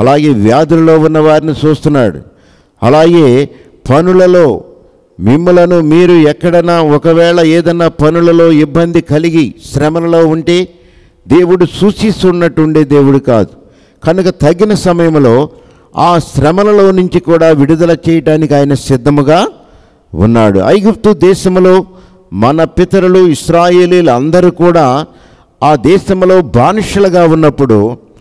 అలాగే వ్యాధులలో ఉన్న వారిని చూస్తున్నాడు అలాగే పనులలో మిమ్మలను మీరు ఎక్కడన్నా ఒకవేళ ఏదన్నా పనులలో ఇబ్బంది కలిగి శ్రమలలో ఉంటే దేవుడు సూచిస్తున్నట్టుండే దేవుడు కాదు కనుక తగిన సమయంలో ఆ శ్రమలలో నుంచి కూడా విడుదల చేయటానికి ఆయన సిద్ధముగా ఉన్నాడు ఐగుప్తు దేశంలో మన పితరులు ఇస్రాయేలీలు అందరూ కూడా ఆ దేశంలో బానిసలుగా ఉన్నప్పుడు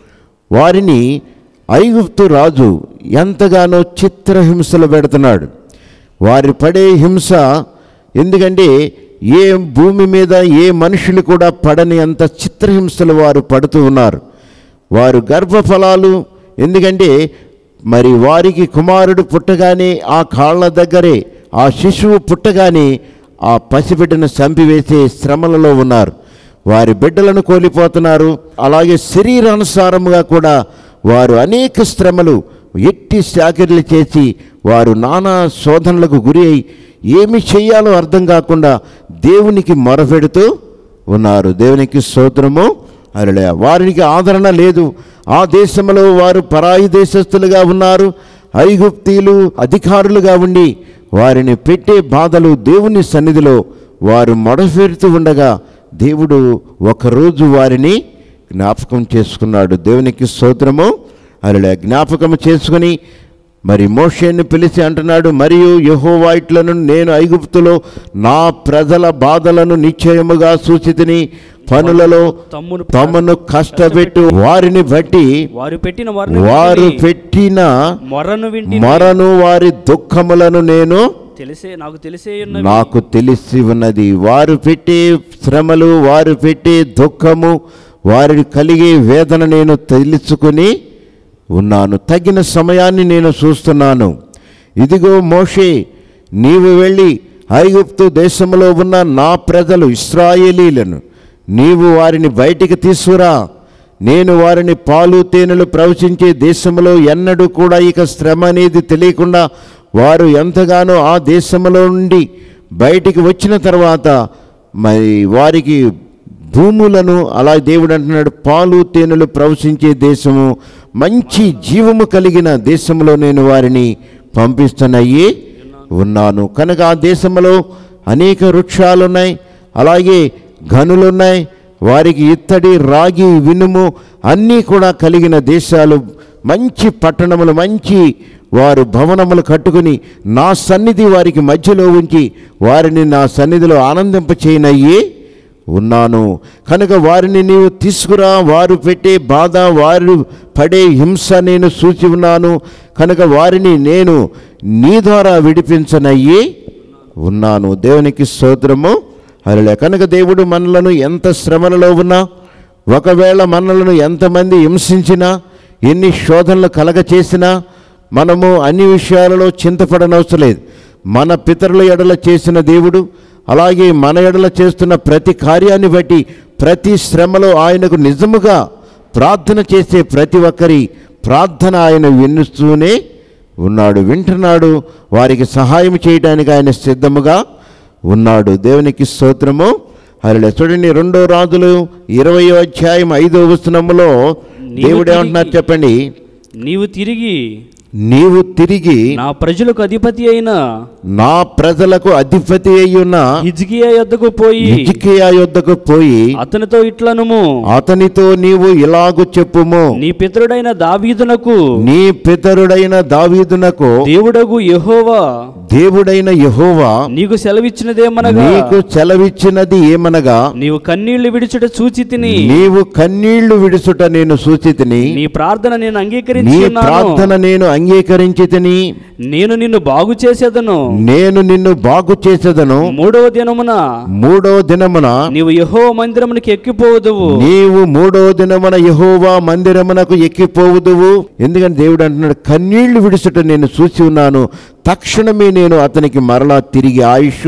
వారిని ఐగుప్తు రాజు ఎంతగానో చిత్రహింసలు పెడుతున్నాడు వారి పడే హింస ఎందుకంటే ఏ భూమి మీద ఏ మనుషులు కూడా పడని అంత చిత్రహింసలు వారు పడుతూ ఉన్నారు వారు గర్భఫలాలు ఎందుకంటే మరి వారికి కుమారుడు పుట్టగానే ఆ కాళ్ళ దగ్గరే ఆ శిశువు పుట్టగానే ఆ పసిబిడ్డను చంపివేసే శ్రమలలో ఉన్నారు వారి బిడ్డలను కోల్పోతున్నారు అలాగే శరీరానుసారముగా కూడా వారు అనేక శ్రమలు ఎట్టి చాకరీలు చేసి వారు నానా శోధనలకు గురి అయి ఏమి చేయాలో అర్థం కాకుండా దేవునికి మొరపెడుతూ ఉన్నారు దేవునికి స్తోత్రము అరలే వారికి ఆదరణ లేదు ఆ దేశంలో వారు పరాయి దేశస్థులుగా ఉన్నారు ఐగుప్తీలు అధికారులుగా ఉండి వారిని పెట్టే బాధలు దేవుని సన్నిధిలో వారు మొడపెడుతూ ఉండగా దేవుడు ఒకరోజు వారిని జ్ఞాపకం చేసుకున్నాడు దేవునికి స్తోత్రము అలా జ్ఞాపకం చేసుకుని మరి మోషేని పిలిచి అంటున్నాడు మరియు యహోవాయిట్లను నేను ఐగుప్తులో నా ప్రజల బాధలను నిశ్చయముగా సూచితిని పనులలో తమ్మును తమను కష్టపెట్టు వారిని బట్టి వారు పెట్టిన వారిని వారు వింటిని. పెట్టిన మొర్రను వింటి మరను వారి దుఃఖములను నేను తెలిసే నాకు తెలిసే ఉన్నవి నాకు తెలిసి ఉన్నది వారు పెట్టే శ్రమలు వారు పెట్టే దుఃఖము వారి కలిగే వేదన నేను తెలుసుకుని ఉన్నాను తగిన సమయాన్ని నేను చూస్తున్నాను ఇదిగో మోషే నీవు వెళ్ళి ఐగుప్తు దేశంలో ఉన్న నా ప్రజలు ఇస్రాయేలీలను నీవు వారిని బయటికి తీసుకురా నేను వారిని పాలు తేనెలు ప్రవచించే దేశంలో ఎన్నడూ కూడా ఇక శ్రమ అనేది తెలియకుండా వారు ఎంతగానో ఆ దేశంలో నుండి బయటికి వచ్చిన తర్వాత మరి వారికి భూములను అలా దేవుడు అంటున్నాడు పాలు తేనెలు ప్రవశించే దేశము మంచి జీవము కలిగిన దేశంలో నేను వారిని పంపిస్తున్నాయి ఉన్నాను కనుక ఆ దేశంలో అనేక వృక్షాలున్నాయి అలాగే గనులున్నాయి వారికి ఇత్తడి రాగి వినుము అన్నీ కూడా కలిగిన దేశాలు మంచి పట్టణములు మంచి వారు భవనములు కట్టుకుని నా సన్నిధి వారికి మధ్యలో ఉంచి వారిని నా సన్నిధిలో ఆనందింపచేయనయ్యి ఉన్నాను కనుక వారిని నీవు తీసుకురా వారు పెట్టే బాధ వారు పడే హింస నేను సూచి ఉన్నాను కనుక వారిని నేను నీ ద్వారా విడిపించనయ్యి ఉన్నాను దేవునికి స్తోత్రము అలా కనుక దేవుడు మనలను ఎంత శ్రమలలో ఉన్నా ఒకవేళ మనలను ఎంతమంది హింసించినా ఎన్ని శోధనలు కలగ చేసినా మనము అన్ని విషయాలలో చింతపడనవసరం లేదు మన పితరుల ఎడల చేసిన దేవుడు అలాగే మన ఎడల చేస్తున్న ప్రతి కార్యాన్ని బట్టి ప్రతి శ్రమలో ఆయనకు నిజముగా ప్రార్థన చేసే ప్రతి ఒక్కరి ప్రార్థన ఆయన విన్నుస్తూనే ఉన్నాడు వింటున్నాడు వారికి సహాయం చేయడానికి ఆయన సిద్ధముగా ఉన్నాడు దేవునికి స్తోత్రము అలా చూడండి రెండో రాజులు ఇరవై అధ్యాయం ఐదో వచనములో దేవుడు ఏమంటున్నారు చెప్పండి నీవు తిరిగి నీవు తిరిగి నా ప్రజలకు అధిపతి అయిన నా ప్రజలకు అధిపతి అయ్యున్న హిజ్కియా యొద్దకు పోయి హిజ్కియా యొద్దకు పోయి అతనితో ఇట్లనుము అతనితో నీవు ఇలాగు చెప్పుము నీ పితరుడైన దావీదునకు నీ పితరుడైన దావీదునకు దేవుడగు యెహోవా దేవుడైన యెహోవా నీకు సెలవిచ్చినదేమనగా నీకు చెలవిచ్చినది ఏమనగా నీవు కన్నీళ్లు విడిచుట చూచి తిని నీవు కన్నీళ్లు విడుచుట నేను సూచితిని నీ ప్రార్థన నేను నీ అంగీకరించి ఉన్నాను ప్రార్థన నేను అంగీకరించితిని నేను నిన్ను బాగు చేసేదను నేను నిన్ను బాగు చేసేదను మూడవ దినమున మూడో దినమున నీవు యహో మందిరమునికి ఎక్కిపోవదువు నీవు మూడో దినమున యహోవా మందిరమునకు ఎక్కిపోవుదువు ఎందుకంటే దేవుడు అంటున్నాడు కన్నీళ్లు విడుచుట నేను చూసి ఉన్నాను తక్షణమే నేను అతనికి మరలా తిరిగి ఆయుష్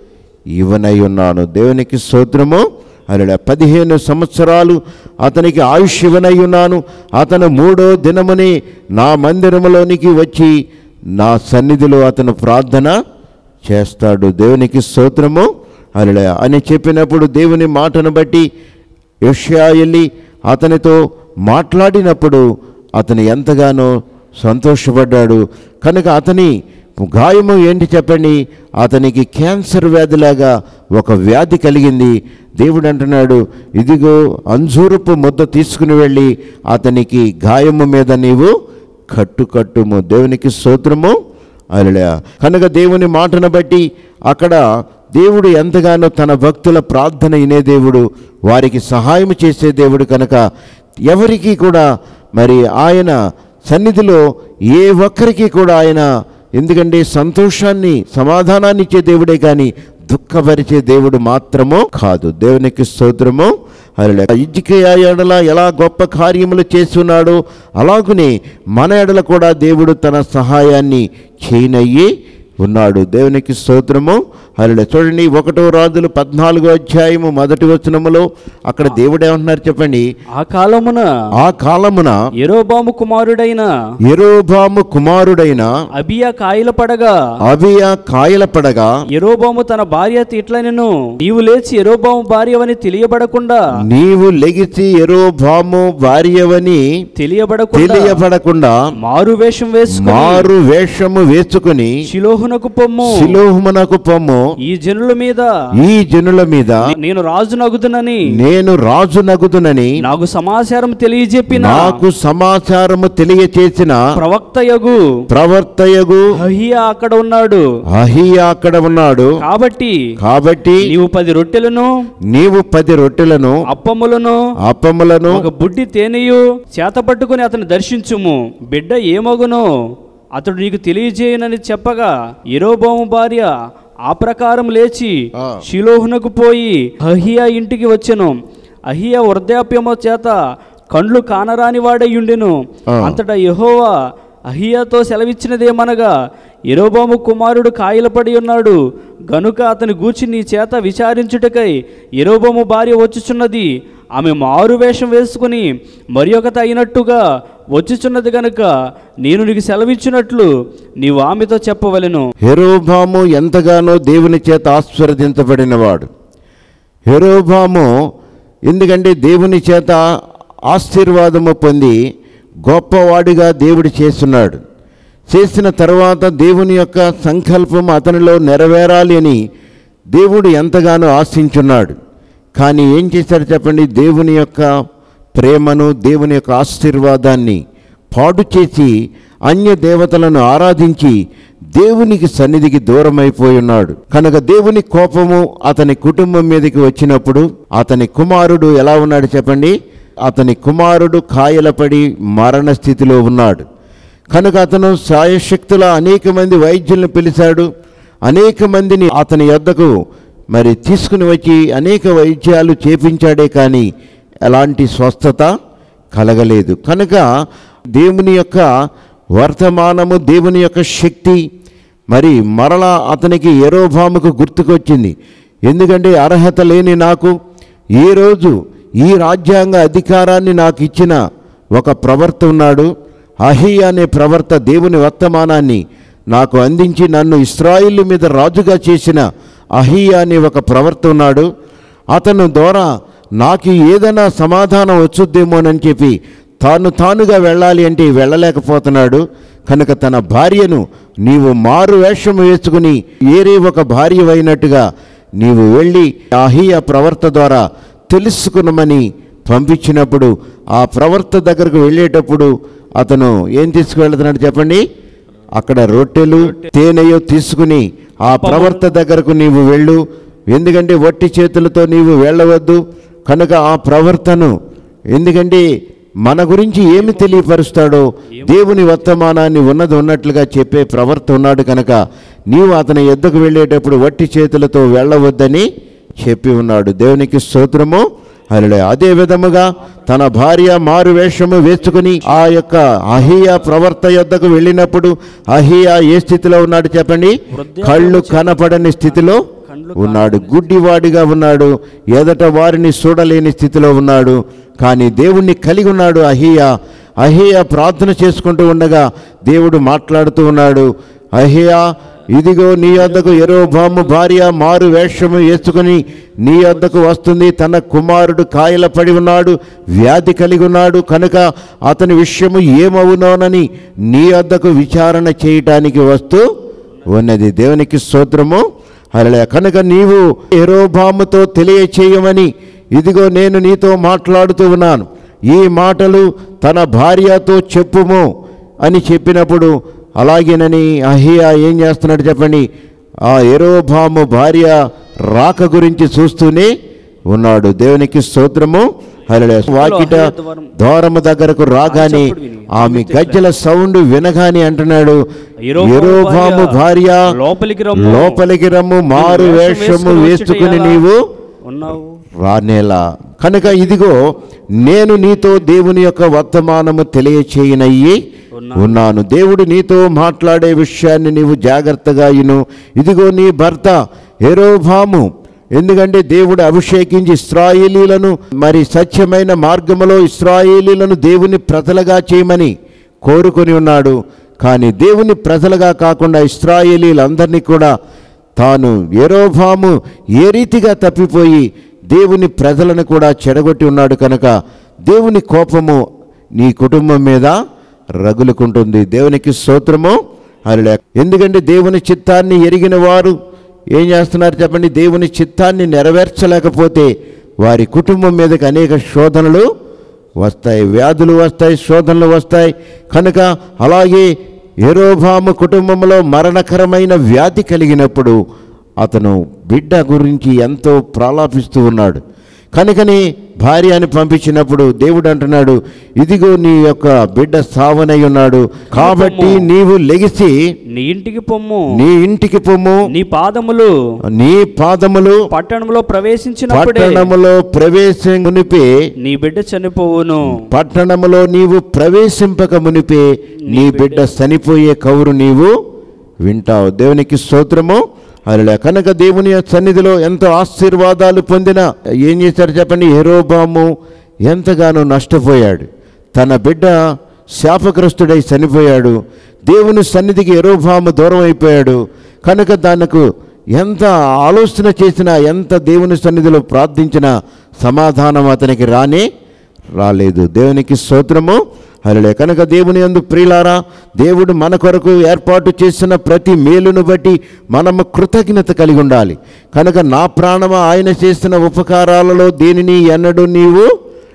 ఇవ్వనై ఉన్నాను దేవునికి స్తోత్రము అలా పదిహేను సంవత్సరాలు అతనికి ఆయుష్ ఇవ్వనై ఉన్నాను అతను మూడో దినముని నా మందిరములోనికి వచ్చి నా సన్నిధిలో అతను ప్రార్థన చేస్తాడు దేవునికి స్తోత్రము అలా అని చెప్పినప్పుడు దేవుని మాటను బట్టి యెషయా వెళ్ళి అతనితో మాట్లాడినప్పుడు అతను ఎంతగానో సంతోషపడ్డాడు కనుక అతని గాయము ఏంటి చెప్పండి అతనికి క్యాన్సర్ వ్యాధిలాగా ఒక వ్యాధి కలిగింది దేవుడు అంటున్నాడు ఇదిగో అంజూరపు ముద్ద తీసుకుని వెళ్ళి అతనికి గాయము మీద నీవు కట్టు కట్టుము దేవునికి స్తోత్రము అలడా కనుక దేవుని మాటను బట్టి అక్కడ దేవుడు ఎంతగానో తన భక్తుల ప్రార్థన వినే దేవుడు వారికి సహాయం చేసే దేవుడు కనుక ఎవరికి కూడా మరి ఆయన సన్నిధిలో ఏ ఒక్కరికి కూడా ఆయన ఎందుకంటే సంతోషాన్ని సమాధానాన్ని ఇచ్చే దేవుడే కానీ దుఃఖపరిచే దేవుడు మాత్రము కాదు దేవునికి స్తోత్రము అలా ఇజ్జికయ ఎడల ఎలా గొప్ప కార్యములు చేస్తున్నాడో అలాగునే మన ఎడల కూడా దేవుడు తన సహాయాన్ని చేయనయ్యి ఉన్నాడు దేవునికి స్తోత్రము అలా చూడండి ఒకటో రాజులు పద్నాలుగో అధ్యాయము మొదటి వచనములో అక్కడ దేవుడు ఏమంటున్నారు చెప్పండి ఆ కాలమున ఆ కాలమున ఎరోబాము కుమారుడైన ఎరోబాము కుమారుడైన అబియా కాయల పడగా అబియ కాయల పడగా ఎరోబాము తన భార్య తిట్లనెను నీవు లేచి ఎరోబాము భార్యవని తెలియబడకుండా నీవు లెగిసి ఎరోబాము భార్యవని తెలియబడకుండా తెలియబడకుండా మారు వేషం వేసుకుని మారు వేషము వేసుకుని శిలోహునకు పొమ్ము శిలోహమునకు పొమ్ము ఈ జనుల మీద ఈ జనుల మీద నేను రాజు నగుదునని నేను రాజు నగుదునని నాకు సమాచారం తెలియజెప్పిన నాకు సమాచారము తెలియచేసిన ప్రవక్తయగు ప్రవర్తయగు అహియా అక్కడ ఉన్నాడు అహియా అక్కడ ఉన్నాడు కాబట్టి కాబట్టి నీవు పది రొట్టెలను నీవు పది రొట్టెలను అప్పములను అప్పములను ఒక బుడ్డి తేనెయు చేత పట్టుకుని అతను దర్శించుము బిడ్డ ఏమగునో అతడు నీకు తెలియజేయనని చెప్పగా ఎరోబోము భార్య ఆ ప్రకారం లేచి ఆ. షిలోహునకు పోయి అహియా ఇంటికి వచ్చెను అహియా వృద్ధాప్యము చేత కండ్లు కానరాని వాడయ్యుండెను ఆ. అంతటా యెహోవా అహియాతో సెలవిచ్చినదేమనగా ఎరోబాము కుమారుడు కాయలపడి ఉన్నాడు గనుక అతని గూర్చి నీ చేత విచారించుటకై ఎరోబాము భార్య వచ్చుచున్నది ఆమె మారు వేషం వేసుకుని మరి ఒకత అయినట్టుగా వచ్చుచున్నది గనుక నేను నీకు సెలవిచ్చినట్లు నీవు ఆమెతో చెప్పవలెను హెరోబాము ఎంతగానో దేవుని చేత ఆశీర్వదించబడినవాడు హెరోబాము ఎందుకంటే దేవుని చేత ఆశీర్వాదము పొంది గొప్పవాడిగా దేవుడు చేస్తున్నాడు చేసిన తర్వాత దేవుని యొక్క సంకల్పం అతనిలో నెరవేరాలి అని దేవుడు ఎంతగానో ఆశించున్నాడు కానీ ఏం చేశాడు చెప్పండి దేవుని యొక్క ప్రేమను దేవుని యొక్క ఆశీర్వాదాన్ని పాడు చేసి అన్య దేవతలను ఆరాధించి దేవునికి సన్నిధికి దూరమైపోయి ఉన్నాడు కనుక దేవుని కోపము అతని కుటుంబం మీదకి వచ్చినప్పుడు అతని కుమారుడు ఎలా ఉన్నాడు చెప్పండి అతని కుమారుడు కాయలపడి మరణ స్థితిలో ఉన్నాడు కనుక అతను సాయశక్తుల అనేక మంది వైద్యులను పిలిచాడు అనేక మందిని అతని యొద్దకు మరి తీసుకుని వచ్చి అనేక వైద్యాలు చేపించాడే కానీ ఎలాంటి స్వస్థత కలగలేదు కనుక దేవుని యొక్క వర్తమానము దేవుని యొక్క శక్తి మరి మరలా అతనికి ఎరోభాముకు గుర్తుకొచ్చింది ఎందుకంటే అర్హత లేని నాకు ఈ రోజు ఈ రాజ్యాంగ అధికారాన్ని నాకు ఇచ్చిన ఒక ప్రవర్త ఉన్నాడు అహి అనే ప్రవర్త దేవుని వర్తమానాన్ని నాకు అందించి నన్ను ఇస్రాయిల్ మీద రాజుగా చేసిన అహి అనే ఒక ప్రవర్త ఉన్నాడు అతను ద్వారా నాకు ఏదైనా సమాధానం వచ్చుద్దేమోనని చెప్పి తాను తానుగా వెళ్ళాలి అంటే వెళ్ళలేకపోతున్నాడు కనుక తన భార్యను నీవు మారు వేషం వేసుకుని ఏరే ఒక భార్య అయినట్టుగా నీవు వెళ్ళి అహియ ప్రవర్త ద్వారా తెలుసుకునమని పంపించినప్పుడు ఆ ప్రవర్త దగ్గరకు వెళ్ళేటప్పుడు అతను ఏం తీసుకువెళ్తున్నాడు చెప్పండి అక్కడ రొట్టెలు తేనెయో తీసుకుని ఆ ప్రవర్త దగ్గరకు నీవు వెళ్ళు ఎందుకంటే వట్టి చేతులతో నీవు వెళ్ళవద్దు కనుక ఆ ప్రవర్తను ఎందుకంటే మన గురించి ఏమి తెలియపరుస్తాడో దేవుని వర్తమానాన్ని ఉన్నది ఉన్నట్లుగా చెప్పే ప్రవర్త ఉన్నాడు కనుక నీవు అతని ఎద్దకు వెళ్ళేటప్పుడు వట్టి చేతులతో వెళ్ళవద్దని చెప్పి ఉన్నాడు దేవునికి స్తోత్రము అలా అదే విధముగా తన భార్య మారు వేషము వేసుకుని ఆ యొక్క అహియా ప్రవర్త యొద్దకు వెళ్ళినప్పుడు అహియా ఏ స్థితిలో ఉన్నాడు చెప్పండి కళ్ళు కనపడని స్థితిలో ఉన్నాడు గుడ్డివాడిగా ఉన్నాడు ఎదట వారిని చూడలేని స్థితిలో ఉన్నాడు కానీ దేవుణ్ణి కలిగి ఉన్నాడు అహియా అహియా ప్రార్థన చేసుకుంటూ ఉండగా దేవుడు మాట్లాడుతూ ఉన్నాడు అహియా ఇదిగో నీ వద్దకు ఎరోబాము భార్య మారు వేషము వేసుకుని నీ వద్దకు వస్తుంది తన కుమారుడు కాయల పడి ఉన్నాడు వ్యాధి కలిగి ఉన్నాడు కనుక అతని విషయము ఏమవునోనని నీ వద్దకు విచారణ చేయటానికి వస్తూ ఉన్నది దేవునికి స్తోత్రము అలా కనుక నీవు ఎరోబాముతో తెలియచేయమని ఇదిగో నేను నీతో మాట్లాడుతూ ఉన్నాను ఈ మాటలు తన భార్యతో చెప్పుము అని చెప్పినప్పుడు అలాగేనని అహియా ఏం చేస్తున్నాడు చెప్పండి ఆ ఎరోబాము భార్య రాక గురించి చూస్తూనే ఉన్నాడు దేవునికి స్తోత్రము హల్లెలూయా. వాకిట ద్వారము దగ్గరకు రాగానే ఆమె గజ్జల సౌండ్ వినగానే అంటున్నాడు ఎరోబాము భార్య లోపలికి రమ్ము లోపలికి రమ్ము మారు వేషము వేసుకుని నీవు ఉన్నావు రానేలా కనుక ఇదిగో నేను నీతో దేవుని యొక్క వర్తమానము తెలియచేయనయ్యి ఉన్నాను దేవుడు నీతో మాట్లాడే విషయాన్ని నీవు జాగ్రత్తగా ఇను ఇదిగో నీ భర్త హెరోభాము ఎందుకంటే దేవుడు అభిషేకించి ఇస్రాయేలీలను మరి సత్యమైన మార్గములో ఇస్రాయేలీలను దేవుని ప్రజలుగా చేయమని కోరుకొని ఉన్నాడు కానీ దేవుని ప్రజలుగా కాకుండా ఇస్రాయేలీలందరినీ కూడా తాను ఎరోభాము ఏ రీతిగా తప్పిపోయి దేవుని ప్రజలను కూడా చెడగొట్టి ఉన్నాడు కనుక దేవుని కోపము నీ కుటుంబం మీద రగులుకుంటుంది దేవునికి స్తోత్రము అలా ఎందుకంటే దేవుని చిత్తాన్ని ఎరిగిన వారు ఏం చేస్తున్నారు చెప్పండి దేవుని చిత్తాన్ని నెరవేర్చలేకపోతే వారి కుటుంబం మీదకి అనేక శోధనలు వస్తాయి వ్యాధులు వస్తాయి శోధనలు వస్తాయి కనుక అలాగే ఎరోభాము కుటుంబంలో మరణకరమైన వ్యాధి కలిగినప్పుడు అతను బిడ్డ గురించి ఎంతో ప్రాలాపిస్తూ ఉన్నాడు కనుకని భార్యని పంపించినప్పుడు దేవుడు అంటున్నాడు ఇదిగో నీ యొక్క బిడ్డ సావనై ఉన్నాడు కాబట్టి నీవు లెగిసి నీ ఇంటికి పొమ్ము నీ ఇంటికి పొమ్ము నీ పాదములు నీ పాదములు పట్టణంలో ప్రవేశించినప్పుడే పట్టణములో ప్రవేశం మునిపే నీ బిడ్డ చనిపోవును పట్టణములో నీవు ప్రవేశింపక మునిపే నీ బిడ్డ చనిపోయే కౌరు నీవు వింటావు దేవునికి స్తోత్రము అలా కనుక దేవుని సన్నిధిలో ఎంతో ఆశీర్వాదాలు పొందిన ఏం చేశారు చెప్పండి హెరోబాము ఎంతగానో నష్టపోయాడు తన బిడ్డ శాపగ్రస్తుడై చనిపోయాడు దేవుని సన్నిధికి ఎరోబాము దూరం అయిపోయాడు కనుక దానికి ఎంత ఆలోచన చేసినా ఎంత దేవుని సన్నిధిలో ప్రార్థించినా సమాధానం అతనికి రానే రాలేదు దేవునికి స్తోత్రము హల్లెలూయా కనుక దేవుని యందు ప్రియులారా దేవుడు మన కొరకు ఏర్పాటు చేసిన ప్రతి మేలును బట్టి మనము కృతజ్ఞత కలిగి ఉండాలి కనుక నా ప్రాణమా ఆయన చేసిన ఉపకారాలలో దేనిని ఎన్నడూ నీవు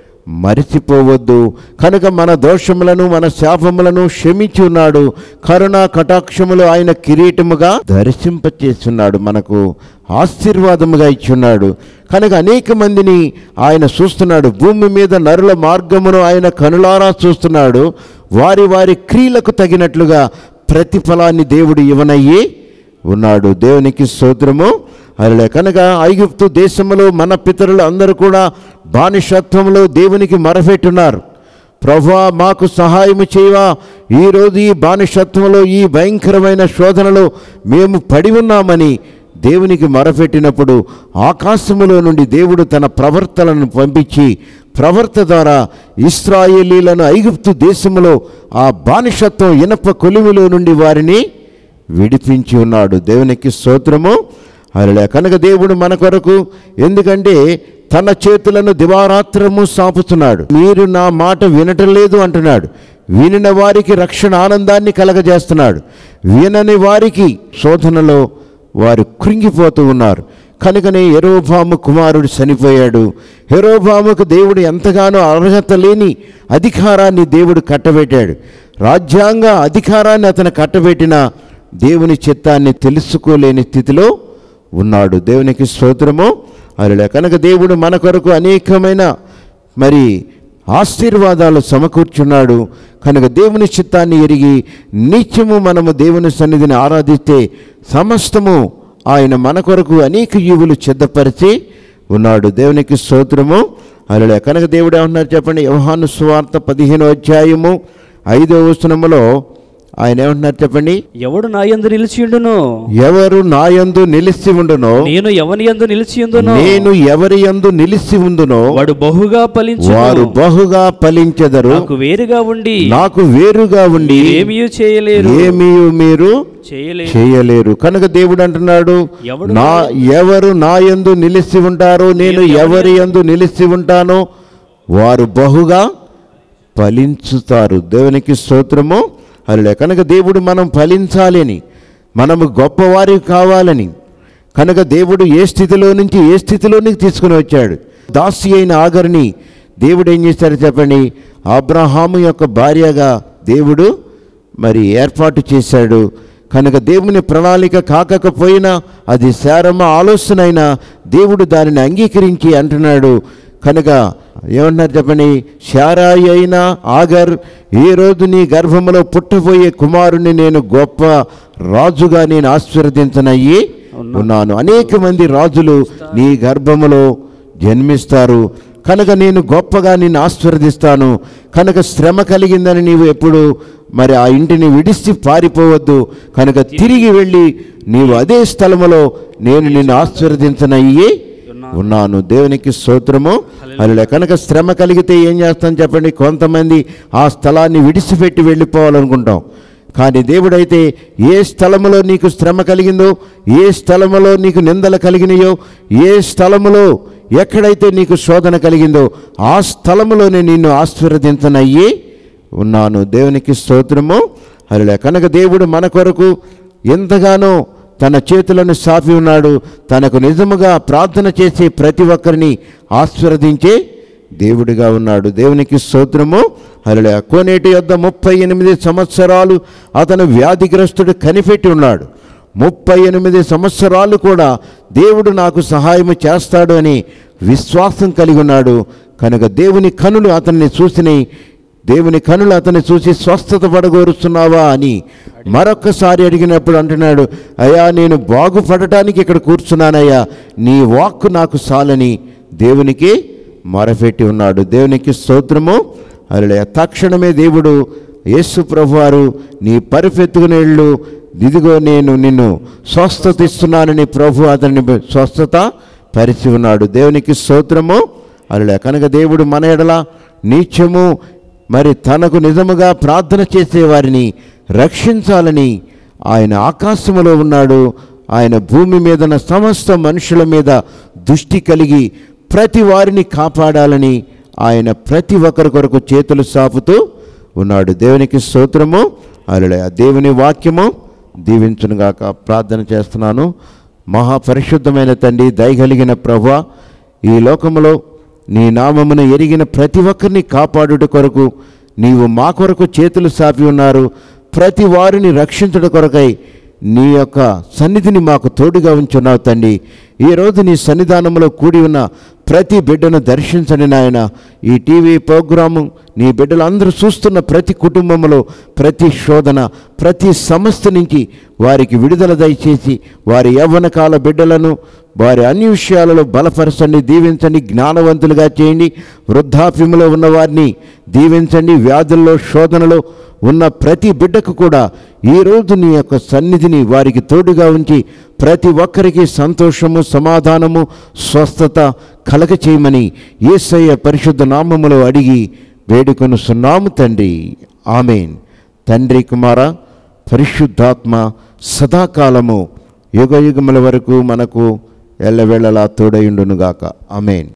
మరిచిపోవద్దు కనుక మన దోషములను మన శాపములను క్షమించి ఉన్నాడు కరుణా కటాక్షములు ఆయన కిరీటముగా దర్శింపచేస్తున్నాడు మనకు ఆశీర్వాదముగా ఇచ్చున్నాడు కనుక అనేక మందిని ఆయన చూస్తున్నాడు భూమి మీద నరుల మార్గమును ఆయన కనులారా చూస్తున్నాడు వారి వారి క్రియలకు తగినట్లుగా ప్రతిఫలాన్ని దేవుడు ఇవ్వనయ్యి ఉన్నాడు దేవునికి స్తోత్రము అలా కనుక ఐగుప్తు దేశంలో మన పితరులు అందరూ కూడా బానిసత్వంలో దేవునికి మరపెట్టున్నారు ప్రభా మాకు సహాయము చేయవా ఈరోజు ఈ బానిసత్వంలో ఈ భయంకరమైన శోధనలో మేము పడి ఉన్నామని దేవునికి మొరపెట్టినప్పుడు ఆకాశములో నుండి దేవుడు తన ప్రవర్తనను పంపించి ప్రవర్త ద్వారా ఇస్రాయేలీలను ఐగుప్తు దేశములో ఆ బానిసత్వం ఇనప కొలువులో నుండి వారిని విడిపించి ఉన్నాడు దేవునికి స్తోత్రము అలా కనుక దేవుడు మన కొరకు ఎందుకంటే తన చేతులను దివారాత్రము సాపుతున్నాడు మీరు నా మాట వినటం లేదు అంటున్నాడు వినిన వారికి రక్షణ ఆనందాన్ని కలగజేస్తున్నాడు వినని వారికి శోధనలో వారు కృంగిపోతూ ఉన్నారు కనుకనే ఎరోబాము కుమారుడు చనిపోయాడు హెరోబాముకు దేవుడు ఎంతగానో అర్హత లేని అధికారాన్ని దేవుడు కట్టబెట్టాడు రాజ్యాంగ అధికారాన్ని అతను కట్టబెట్టిన దేవుని చిత్తాన్ని తెలుసుకోలేని స్థితిలో ఉన్నాడు దేవునికి స్తోత్రము అలా కనుక దేవుడు మన కొరకు అనేకమైన మరి ఆశీర్వాదాలు సమకూర్చున్నాడు కనుక దేవుని చిత్తాన్ని ఎరిగి నిత్యము మనము దేవుని సన్నిధిని ఆరాధిస్తే సమస్తము ఆయన మన కొరకు అనేక ఈవులు సిద్ధపరిచి ఉన్నాడు దేవునికి స్తోత్రము అలా కనుక దేవుడు ఏమన్నారు చెప్పండి యోహాను సువార్త పదిహేనో అధ్యాయము ఐదో వచనములో ఆయన ఏమంటున్నారు చెప్పండి ఎవడు నా యందు నిలిచియుండును ఎవరు నా యందు నిలిచి ఉండునో నేను ఎవని యందు నిలిచియుందును నేను ఎవరి యందు నిలిచి ఉందునో వాడు బహుగా ఫలించు వారు బహుగా ఫలించెదరు నాకు వేరుగా ఉండి నాకు వేరుగా ఉండి ఏమీ చేయలేరు ఏమీ మీరు చేయలేరు చేయలేరు కనుక దేవుడు అంటున్నాడు ఎవడు నా ఎవరు నా యందు నిలిచి ఉంటారో నేను ఎవరి యందు నిలిచి ఉంటానో వారు బహుగా ఫలించుతారు దేవునికి స్తోత్రము అలా కనుక దేవుడు మనం ఫలించాలని మనము గొప్పవారి కావాలని కనుక దేవుడు ఏ స్థితిలో నుంచి ఏ స్థితిలోనికి తీసుకుని వచ్చాడు దాసి అయిన ఆగరిని దేవుడు ఏం చేశారు చెప్పండి అబ్రహాము యొక్క భార్యగా దేవుడు మరి ఏర్పాటు చేశాడు కనుక దేవుని ప్రణాళిక కాకపోయినా అది శారమ ఆలోచన అయినా దేవుడు దానిని అంగీకరించి అంటున్నాడు కనుక ఏమంటున్నారు చెప్పండి శారాయి అయినా ఆగర్ ఏ రోజు నీ గర్భములో పుట్టబోయే కుమారుని నేను గొప్ప రాజుగా నేను ఆశీర్వదించనయ్యి ఉన్నాను అనేక మంది రాజులు నీ గర్భములో జన్మిస్తారు కనుక నేను గొప్పగా నిన్ను ఆశీర్వదిస్తాను కనుక శ్రమ కలిగిందని నీవు ఎప్పుడు మరి ఆ ఇంటిని విడిచి పారిపోవద్దు కనుక తిరిగి వెళ్ళి నీవు అదే స్థలములో నేను నిన్ను ఆశీర్వదించనయ్యి ఉన్నాను దేవునికి స్తోత్రము అలా కనుక శ్రమ కలిగితే ఏం చేస్తాం చెప్పండి కొంతమంది ఆ స్థలాన్ని విడిచిపెట్టి వెళ్ళిపోవాలనుకుంటాం కానీ దేవుడైతే ఏ స్థలములో నీకు శ్రమ కలిగిందో ఏ స్థలములో నీకు నిందలు కలిగినాయో ఏ స్థలములో ఎక్కడైతే నీకు శోధన కలిగిందో ఆ స్థలములోనే నిన్ను ఆశీర్వదించనయ్యి ఉన్నాను దేవునికి స్తోత్రము అలా కనుక దేవుడు మన కొరకు ఎంతగానో తన చేతులను సాపి ఉన్నాడు తనకు నిజముగా ప్రార్థన చేసే ప్రతి ఒక్కరిని ఆశీర్వదించే దేవుడిగా ఉన్నాడు దేవునికి స్తోత్రము అలా కోనేటి యొద్ద ముప్పై ఎనిమిది సంవత్సరాలు అతను వ్యాధిగ్రస్తుడు కనిపెట్టి ఉన్నాడు ముప్పై ఎనిమిది సంవత్సరాలు కూడా దేవుడు నాకు సహాయం చేస్తాడు అని విశ్వాసం కలిగి ఉన్నాడు కనుక దేవుని కనులు అతన్ని చూసినాయి దేవుని కనులు అతన్ని చూసి స్వస్థత పడగోరుస్తున్నావా అని మరొక్కసారి అడిగినప్పుడు అంటున్నాడు అయ్యా నేను బాగుపడటానికి ఇక్కడ కూర్చున్నానయ్యా నీ వాక్కు నాకు సాలని దేవునికి మొరపెట్టి ఉన్నాడు దేవునికి స్తోత్రము అలా తక్షణమే దేవుడు యేసు ప్రభువారు నీ పరిపెత్తుకునేళ్ళు ఇదిగో నేను నిన్ను స్వస్థత ఇస్తున్నానని ప్రభు అతన్ని స్వస్థత పరిచి ఉన్నాడు దేవునికి స్తోత్రము అలా కనుక దేవుడు మన ఎడల నీచము మరి తనకు నిజముగా ప్రార్థన చేసేవారిని రక్షించాలని ఆయన ఆకాశములో ఉన్నాడు ఆయన భూమి మీద ఉన్న సమస్త మనుషుల మీద దృష్టి కలిగి ప్రతి వారిని కాపాడాలని ఆయన ప్రతి ఒక్కరి కొరకు చేతులు సాపుతూ ఉన్నాడు దేవునికి స్తోత్రము అలా దేవుని వాక్యము దీవించునుగాక ప్రార్థన చేస్తున్నాను మహాపరిశుద్ధమైన తండ్రి దయగలిగిన ప్రభా ఈ లోకములో నీ నామమును ఎరిగిన ప్రతి ఒక్కరిని కాపాడుట కొరకు నీవు మా కొరకు చేతులు సాపి ఉన్నారు ప్రతి వారిని రక్షించుట కొరకై నీ యొక్క సన్నిధిని మాకు తోడుగా ఉంచున్నావు తండ్రి ఈరోజు నీ సన్నిధానంలో కూడి ఉన్న ప్రతి బిడ్డను దర్శించండి నాయన ఈ టీవీ ప్రోగ్రాము నీ బిడ్డలందరూ చూస్తున్న ప్రతి కుటుంబంలో ప్రతి శోధన ప్రతి సమస్య నుంచి వారికి విడుదల దయచేసి వారి యవ్వన కాల బిడ్డలను వారి అన్ని విషయాలలో బలపరచండి దీవించండి జ్ఞానవంతులుగా చేయండి వృద్ధాప్యంలో ఉన్న వారిని దీవించండి వ్యాధుల్లో శోధనలో ఉన్న ప్రతి బిడ్డకు కూడా ఈరోజు నీ యొక్క సన్నిధిని వారికి తోడుగా ఉంచి ప్రతి ఒక్కరికి సంతోషము సమాధానము స్వస్థత కలగ చేయమని యేసయ్య పరిశుద్ధ నామములో అడిగి వేడుకొనుస్తున్నాము తండ్రి ఆమెన్ తండ్రి కుమార పరిశుద్ధాత్మ సదాకాలము యుగ యుగముల వరకు మనకు ఎల్లవేళలా తోడయుండునుగాక ఆమెన్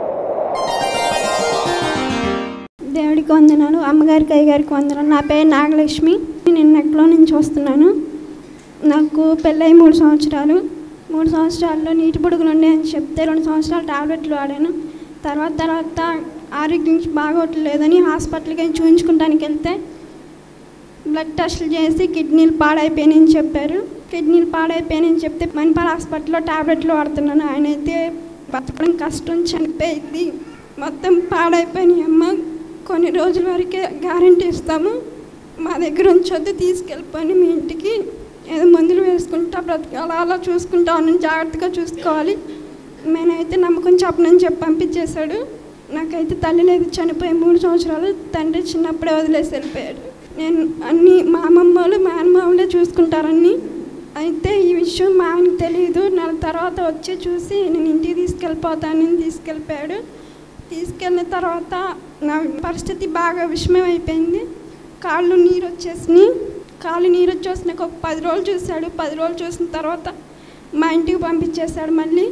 దేవుడికి వందనాలు అమ్మగారికి అయ్యగారికి వందనాలు నా పేరు నాగలక్ష్మి నేను నెట్లో నుంచి వస్తున్నాను నాకు పెళ్ళై మూడు సంవత్సరాలు మూడు సంవత్సరాల్లో నీటి బుడుగులు ఉన్నాయి అని చెప్తే రెండు సంవత్సరాలు టాబ్లెట్లు వాడాను తర్వాత తర్వాత ఆరోగ్యం బాగోట్లేదని హాస్పిటల్కి చూపించుకుంటానికి వెళ్తే బ్లడ్ టెస్టులు చేసి కిడ్నీలు పాడైపోయినాయని చెప్పారు కిడ్నీలు పాడైపోయినాయని చెప్తే మణిపాల్ హాస్పిటల్లో టాబ్లెట్లు వాడుతున్నాను ఆయన అయితే బతకడం కష్టం చనిపోయింది మొత్తం పాడైపోయినాయి అమ్మ కొన్ని రోజుల వరకే గ్యారంటీ ఇస్తాము మా దగ్గర ఉంచొద్దు తీసుకెళ్ళిపోయి మీ ఇంటికి ఏదో మందులు వేసుకుంటా బ్రతకాలి అలా చూసుకుంటా ఉన్నాను జాగ్రత్తగా చూసుకోవాలి నేనైతే నమ్మకం చెప్పనని చెప్పి పంపించేశాడు నాకైతే తల్లి లేదు చనిపోయి మూడు సంవత్సరాలు తండ్రి చిన్నప్పుడే వదిలేసి వెళ్ళిపోయాడు నేను అన్ని మా అమ్మమ్మ వాళ్ళు మా అమ్మమ్మలే చూసుకుంటారని అయితే ఈ విషయం మా ఆయనకు తెలియదు నెల తర్వాత వచ్చి చూసి నేను ఇంటికి తీసుకెళ్ళిపోతానని తీసుకెళ్ళిపోయాడు తీసుకెళ్ళిన తర్వాత నా పరిస్థితి బాగా విషమం అయిపోయింది కాళ్ళు నీరు వచ్చేసినాయి కాళ్ళు నీరు వచ్చేసినాక ఒక పది రోజులు చూశాడు పది రోజులు చూసిన తర్వాత మా ఇంటికి పంపించేశాడు మళ్ళీ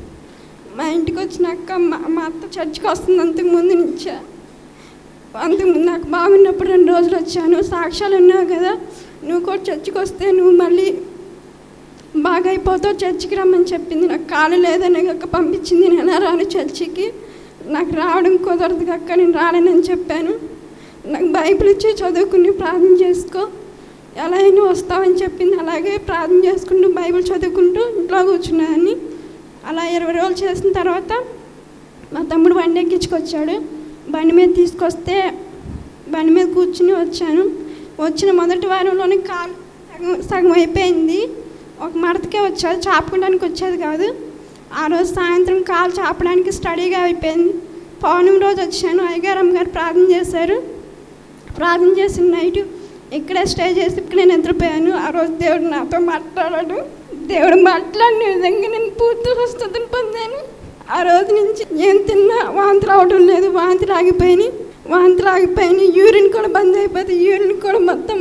మా ఇంటికి వచ్చినాక మా మా అత్త చర్చికి వస్తుంది అంతకు ముందు నుంచే అంతకు ముందు నాకు బాగున్నప్పుడు రెండు రోజులు వచ్చాను సాక్ష్యాలు ఉన్నావు కదా నువ్వు కూడా చర్చికి వస్తే నువ్వు మళ్ళీ బాగా అయిపోతావు చర్చికి రమ్మని చెప్పింది నాకు కాలు లేదని అక్క పంపించింది నేను ఎలా రాను చర్చికి నాకు రావడం కుదరదు అక్క నేను రాలేనని చెప్పాను నాకు బైబిల్ ఇచ్చి చదువుకుని ప్రార్థన చేసుకో ఎలా అయినా వస్తావని చెప్పింది అలాగే ప్రార్థన చేసుకుంటూ బైబిల్ చదువుకుంటూ ఇంట్లో కూర్చున్నాను అలా ఇరవై రోజులు చేసిన తర్వాత మా తమ్ముడు బండి ఎక్కించుకొచ్చాడు బండి మీద తీసుకొస్తే బండి మీద కూర్చుని వచ్చాను వచ్చిన మొదటి వారంలోనే కాలు సగం సగం అయిపోయింది ఒక మడతకే వచ్చాడు చాపుకోవడానికి వచ్చేది కాదు ఆ రోజు సాయంత్రం కాలు చాపడానికి స్టడీగా అయిపోయింది పౌర్ణమి రోజు వచ్చాను అయ్యగారు అమ్మగారు ప్రార్థన చేశారు ప్రార్థన చేసిన నైట్ ఇక్కడే స్టే చేసి ఇక్కడ నేను నిద్రపోయాను ఆ రోజు దేవుడు నాతో మాట్లాడాడు దేవుడు మాట్లాడిన విధంగా నేను పూర్తి స్వస్థతను పొందాను ఆ రోజు నుంచి ఏం తిన్నా వాంతి రావడం లేదు వాంతి ఆగిపోయినాయి వాంతి ఆగిపోయినాయి యూరిన్ కూడా బంద్ అయిపోతుంది యూరిన్ కూడా మొత్తం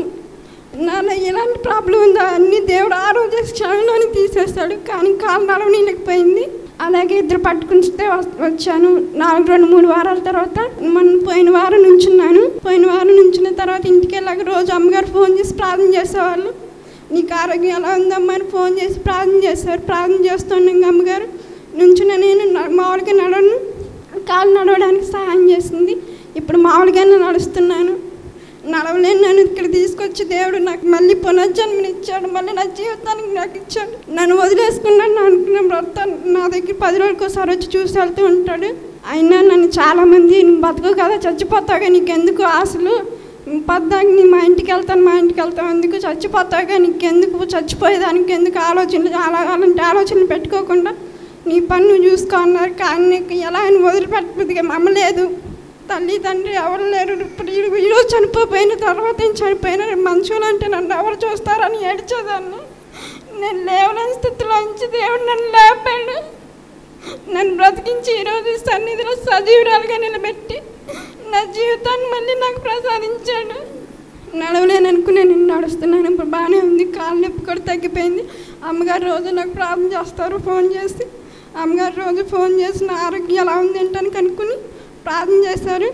నాలో ఎలాంటి ప్రాబ్లం ఉందో అన్ని దేవుడు ఆ రోజు క్షణంలోనే తీసేస్తాడు కానీ కాలు నడవనీయలేకపోయింది అలాగే ఇద్దరు పట్టుకుంటే వచ్చాను నాలుగు రెండు మూడు వారాల తర్వాత మనం పోయిన వారం నుంచున్నాను పోయిన వారం నుంచిన తర్వాత ఇంటికి వెళ్ళాక రోజు అమ్మగారు ఫోన్ చేసి ప్రార్థన చేసేవాళ్ళు నీకు ఆరోగ్యం ఎలా ఉందమ్మా అని ఫోన్ చేసి ప్రార్థన చేసేవారు ప్రార్థన చేస్తున్నాం అమ్మగారు నుంచున్న నేను న- మామూలుగా నడవను కాలు నడవడానికి సహాయం చేసింది ఇప్పుడు మామూలుగానే నడుస్తున్నాను నడవలేను నన్ను ఇక్కడ తీసుకొచ్చి దేవుడు నాకు మళ్ళీ పునర్జన్మనిచ్చాడు మళ్ళీ నా జీవితానికి నాకు ఇచ్చాడు నన్ను వదిలేసుకున్నాను నా అనుకున్న భర్త నా దగ్గర పది రోజులకు ఒకసారి వచ్చి చూసి వెళ్తూ ఉంటాడు అయినా నన్ను చాలామంది నువ్వు బతకు కదా చచ్చిపోతావుగా నీకెందుకు ఆశలు పద్దాక నీ మా ఇంటికి వెళ్తాను మా ఇంటికి వెళ్తాను ఎందుకు చచ్చిపోతావుగా నీకెందుకు చచ్చిపోయేదానికి ఎందుకు ఆలోచనలు అలా అలాంటి ఆలోచనలు పెట్టుకోకుండా నీ పని నువ్వు చూసుకో అన్నారు కానీ నీకు ఎలా అని వదిలిపెట్టబుద్దిగా మమ్మలేదు తల్లి తండ్రి ఎవరు లేరు ఇప్పుడు ఈ- ఈరోజు చనిపోయిన తర్వాత నేను చనిపోయిన మనుషులు అంటే నన్ను ఎవరు చూస్తారని ఏడ్చేదాన్ని నేను లేవలేని స్థితిలో నుంచి దేవుడు నన్ను లేపాడు నన్ను బ్రతికించి ఈరోజు ఈ సన్నిధిలో సజీవురాలుగా నిలబెట్టి నా జీవితాన్ని మళ్ళీ నాకు ప్రసాదించాడు నడవలేను అనుకుని నేను నడుస్తున్నాను ఇప్పుడు బాగానే ఉంది కాలు నొప్పి కూడా తగ్గిపోయింది అమ్మగారు రోజు నాకు ప్రార్థన చేస్తారు ఫోన్ చేసి అమ్మగారు రోజు ఫోన్ చేసి నా ఆరోగ్యం ఎలా ఉంది ఏంటని కనుక్కొని ప్రార్థన చేశారు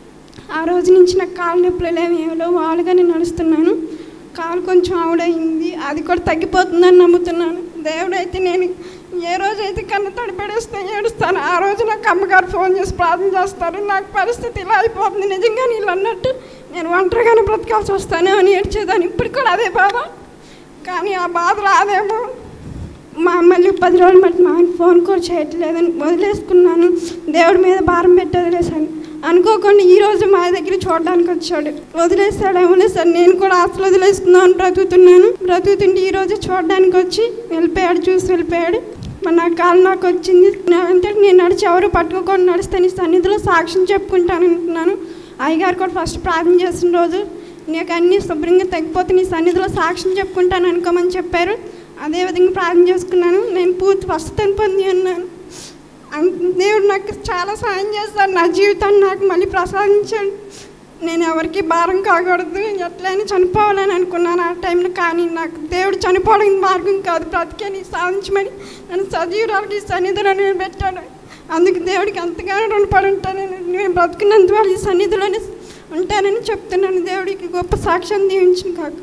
ఆ రోజు నుంచి నాకు కాలు నొప్పులు లేవు ఏమో వాళ్ళుగా నేను నడుస్తున్నాను కాలు కొంచెం ఆవిడయింది అది కూడా తగ్గిపోతుందని నమ్ముతున్నాను దేవుడైతే నేను ఏ రోజైతే కన్ను తడిపడేస్తే ఏడుస్తాను ఆ రోజు నాకు అమ్మగారు ఫోన్ చేసి ప్రార్థన చేస్తారు నాకు పరిస్థితి ఇలా అయిపోతుంది నిజంగా నీళ్ళు అన్నట్టు నేను ఒంటరిగానే బ్రతకాల్సి వస్తాను అని ఏడ్చేదాన్ని ఇప్పుడు కూడా అదే బాధ కానీ ఆ బాధ రాదేమో మా మళ్ళీ పది రోజులు బట్టి మా ఆయన ఫోన్ కూడా చేయట్లేదని వదిలేసుకున్నాను దేవుడి మీద భారం పెట్టి వదిలేశాను అనుకోకుండా ఈ రోజు మా దగ్గర చూడడానికి వచ్చాడు వదిలేస్తాడేమో లేదు సార్ నేను కూడా ఆశలు వదిలేసుకుందామని బ్రతుకుతున్నాను బ్రతుకుతుంటే ఈ రోజు చూడడానికి వచ్చి వెళ్ళిపోయాడు చూసి వెళ్ళిపోయాడు మరి నా కాలు నాకు వచ్చింది నా- అంటే నేను నడిచి ఎవరు పట్టుకోకుండా నడిస్తే నీ సన్నిధిలో సాక్ష్యం చెప్పుకుంటాను అంటున్నాను అయ్యగారు కూడా ఫస్ట్ ప్రార్థన చేసిన రోజు నీకు అన్నీ శుభ్రంగా తగ్గిపోతే నీ సన్నిధిలో సాక్ష్యం చెప్పుకుంటాను అనుకోమని చెప్పారు అదేవిధంగా ప్రార్థన చేసుకున్నాను నేను పూర్తి స్వస్థతను పొంది ఉన్నాను అన్- దేవుడు నాకు చాలా సాయం చేస్తాడు నా జీవితాన్ని నాకు మళ్ళీ ప్రసాదించాడు నేను ఎవరికి భారం కాకూడదు ఎట్లయినా చనిపోవాలని అనుకున్నాను ఆ టైంలో కానీ నాకు దేవుడు చనిపోవడానికి మార్గం కాదు బ్రతికేని సాధించమని నన్ను సజీవురాలకి సన్నిధిలో నేను పెట్టాడు అందుకు దేవుడికి ఎంతగానో రుణపడి ఉంటానని నేను బ్రతుకున్నంత వాళ్ళు ఈ సన్నిధిలోనే ఉంటానని చెప్తున్నాను దేవుడికి గొప్ప సాక్ష్యం దీవించిన కాక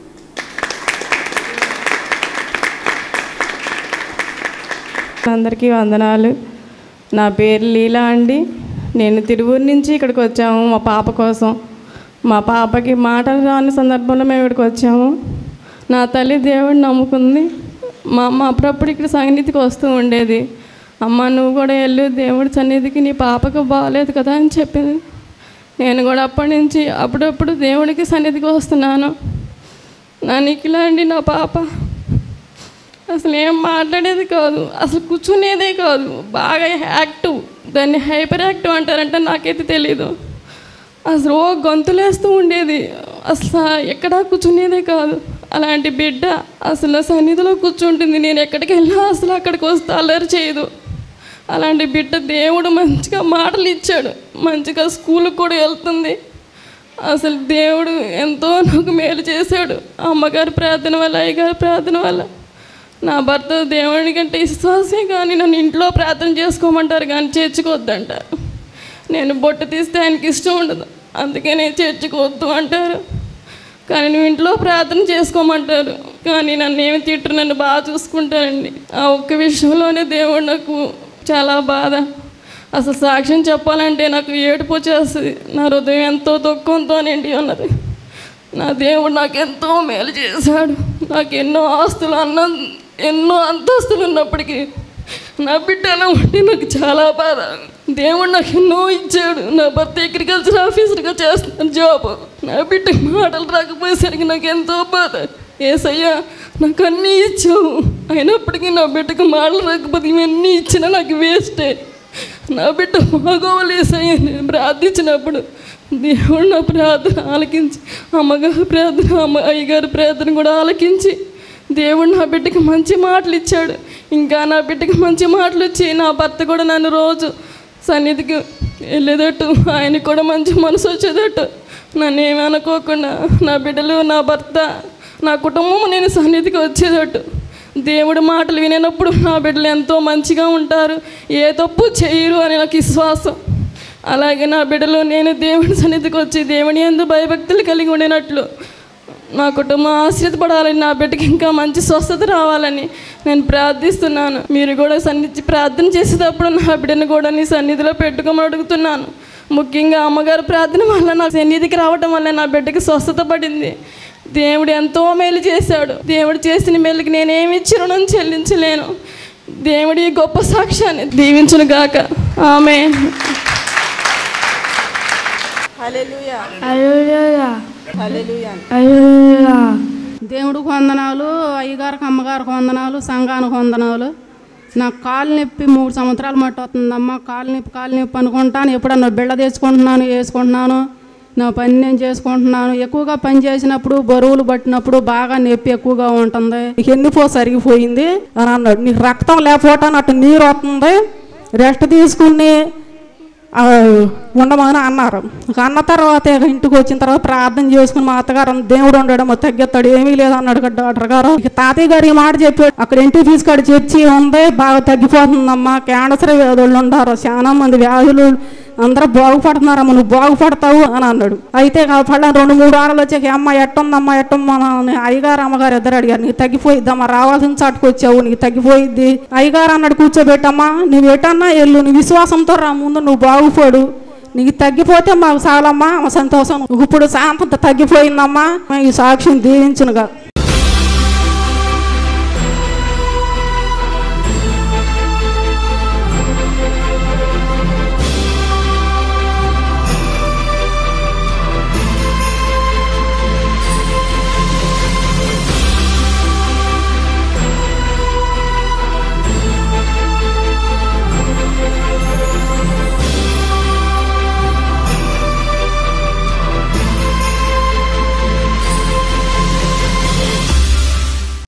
అందరికీ వందనాలు నా పేరు లీలా అండి నేను తిరువూరు నుంచి ఇక్కడికి వచ్చాము మా పాప కోసం మా పాపకి మాటలు రాని సందర్భంలో మేము ఇక్కడికి వచ్చాము నా తల్లి దేవుడిని నమ్ముకుంది మా అమ్మ అప్పుడప్పుడు ఇక్కడ సన్నిధికి వస్తూ ఉండేది అమ్మ నువ్వు కూడా వెళ్ళు దేవుడి సన్నిధికి నీ పాపకు బాగాలేదు కదా అని చెప్పింది నేను కూడా అప్పటి నుంచి అప్పుడప్పుడు దేవుడికి సన్నిధికి వస్తున్నాను నా నిఖిల అండి నా పాప అసలు ఏం మాట్లాడేది కాదు అసలు కూర్చునేదే కాదు బాగా యాక్టివ్ దాన్ని హైపర్ యాక్టివ్ అంటారంటే నాకైతే తెలీదు అసలు ఓ గొంతులేస్తూ ఉండేది అసలు ఎక్కడా కూర్చునేదే కాదు అలాంటి బిడ్డ అసలు సన్నిధిలో కూర్చుంటుంది నేను ఎక్కడికి వెళ్ళినా అసలు అక్కడికి వస్తే అల్లరి చేయదు అలాంటి బిడ్డ దేవుడు మంచిగా మాటలు ఇచ్చాడు మంచిగా స్కూల్కి కూడా వెళ్తుంది అసలు దేవుడు ఎంతో నాకు మేలు చేశాడు అమ్మగారి ప్రార్థన వల్ల అయ్యగారి ప్రార్థన వల్ల నా భర్త దేవుని కంటే విశ్వాసే కానీ నన్ను ఇంట్లో ప్రార్థన చేసుకోమంటారు కానీ చేర్చుకోవద్దంటారు నేను బొట్టు తీస్తే ఆయనకి ఇష్టం ఉండదు అందుకే నేను చేర్చుకోవద్దు అంటారు కానీ నువ్వు ఇంట్లో ప్రార్థన చేసుకోమంటారు కానీ నన్ను ఏమి తిట్టరు నన్ను బాగా చూసుకుంటారండి ఆ ఒక్క విషయంలోనే దేవుడు నాకు చాలా బాధ అసలు సాక్ష్యం చెప్పాలంటే నాకు ఏడుపు వచ్చేస్తుంది నా హృదయం ఎంతో దుఃఖంతో నిండి ఉన్నది నా దేవుడు నాకు ఎంతో మేలు చేశాడు నాకు ఎన్నో ఆస్తులు అన్న ఎన్నో అంతస్తులు ఉన్నప్పటికీ నా బిడ్డ ఎలా ఉంటే నాకు చాలా బాధ దేవుడు నాకు ఎన్నో ఇచ్చాడు నా భర్త అగ్రికల్చర్ ఆఫీసర్గా చేస్తున్నాను జాబ్ నా బిడ్డ మాటలు రాకపోయేసరికి నాకు ఎంతో బాధ ఏసయ్యా నాకు అన్నీ ఇచ్చావు అయినప్పటికీ నా బిడ్డకు మాటలు రాకపోతే ఇవన్నీ ఇచ్చినా నాకు వేస్టే నా బిడ్డ బాగోలేసయ్యా నేను ప్రార్థించినప్పుడు దేవుడు నా ప్రార్థన ఆలకించి అమ్మగారి ప్రార్థన అమ్మ అయ్యగారి ప్రార్థన కూడా ఆలకించి దేవుడు నా బిడ్డకి మంచి మాటలు ఇచ్చాడు ఇంకా నా బిడ్డకి మంచి మాటలు ఇచ్చి నా భర్త కూడా నన్ను రోజు సన్నిధికి వెళ్ళేటట్టు ఆయనకు కూడా మంచి మనసు వచ్చేటట్టు నన్ను ఏమీ అనుకోకుండా నా బిడ్డలు నా భర్త నా కుటుంబం నేను సన్నిధికి వచ్చేటట్టు దేవుడి మాటలు వినేటప్పుడు నా బిడ్డలు ఎంతో మంచిగా ఉంటారు ఏ తప్పు చేయరు అని నాకు విశ్వాసం అలాగే నా బిడ్డలు నేను దేవుని సన్నిధికి వచ్చి దేవుని ఎందు భయభక్తులు కలిగి ఉండినట్లు నా కుటుంబం ఆశ్రయపడాలని నా బిడ్డకి ఇంకా మంచి స్వస్థత రావాలని నేను ప్రార్థిస్తున్నాను మీరు కూడా సన్నిధి ప్రార్థన చేసేటప్పుడు నా బిడ్డను కూడా నీ సన్నిధిలో పెట్టుకోమని అడుగుతున్నాను ముఖ్యంగా అమ్మగారు ప్రార్థన వల్ల నా సన్నిధికి రావటం వల్ల నా బిడ్డకి స్వస్థత పడింది దేవుడు ఎంతో మేలు చేశాడు దేవుడు చేసిన మేలుకి నేనేమి ఇచ్చి రుణం చెల్లించలేను దేవుడి ఈ గొప్ప సాక్ష్యాన్ని దీవించును గాక ఆమె దేవుడికి వందనాలు అయ్యగారికి అమ్మగారికి వందనాలు సంఘానికి వందనాలు నాకు కాలు నొప్పి మూడు సంవత్సరాలు మట్టి వస్తుందమ్మా కాలు నొప్పి కాలు నొప్పి అనుకుంటాను ఎప్పుడన్నా బిళ్ళ తెచ్చుకుంటున్నాను వేసుకుంటున్నాను నా పని నేను చేసుకుంటున్నాను ఎక్కువగా పని చేసినప్పుడు బరువులు పట్టినప్పుడు బాగా నొప్పి ఎక్కువగా ఉంటుంది నీకు ఎన్నిపో సరిగిపోయింది అని అన్నాడు నీకు రక్తం లేకపోవటాన్ని అటు నీరు వస్తుంది రెస్ట్ తీసుకుని ఆ, ఉండమని అన్నారు ఇక అన్న తర్వాత ఇక ఇంటికి వచ్చిన తర్వాత ప్రార్థన చేసుకుని మా అత్తగారు అన్న, దేవుడు ఉండడం తగ్గెత్తాడు ఏమీ లేదన్నాడు కదా డాక్టర్ గారు ఇక తాతయ్య గారు ఈ మాట చెప్పాడు అక్కడ ఇంటికి తీసుకాడు చర్చి ఉంది బాగా తగ్గిపోతుందమ్మా క్యాన్సర్ వ్యాధులు ఉండారు చాలా మంది వ్యాధులు అందరూ బాగుపడుతున్నారమ్మ నువ్వు బాగుపడతావు అని అన్నాడు అయితే పళ్ళ రెండు మూడు వారాలు వచ్చాక అమ్మ ఎట్టుందమ్మా ఎట్టమ్మా అని అయ్యగారు అమ్మగారు ఇద్దరు అడిగారు నీకు తగ్గిపోయిద్దమ్మా రావాల్సిన చాటుకు వచ్చావు నీకు తగ్గిపోయిద్ది అయ్యగారు అన్నాడు కూర్చోబెట్టమ్మా నువ్వు ఎటన్నా ఎల్లు నీ విశ్వాసంతో రా ముందు నువ్వు బాగుపడు నీకు తగ్గిపోతే మాకు చాలమ్మా మా సంతోషం ఇప్పుడు శాంతం తగ్గిపోయిందమ్మా ఈ సాక్ష్యం దీవించునుగా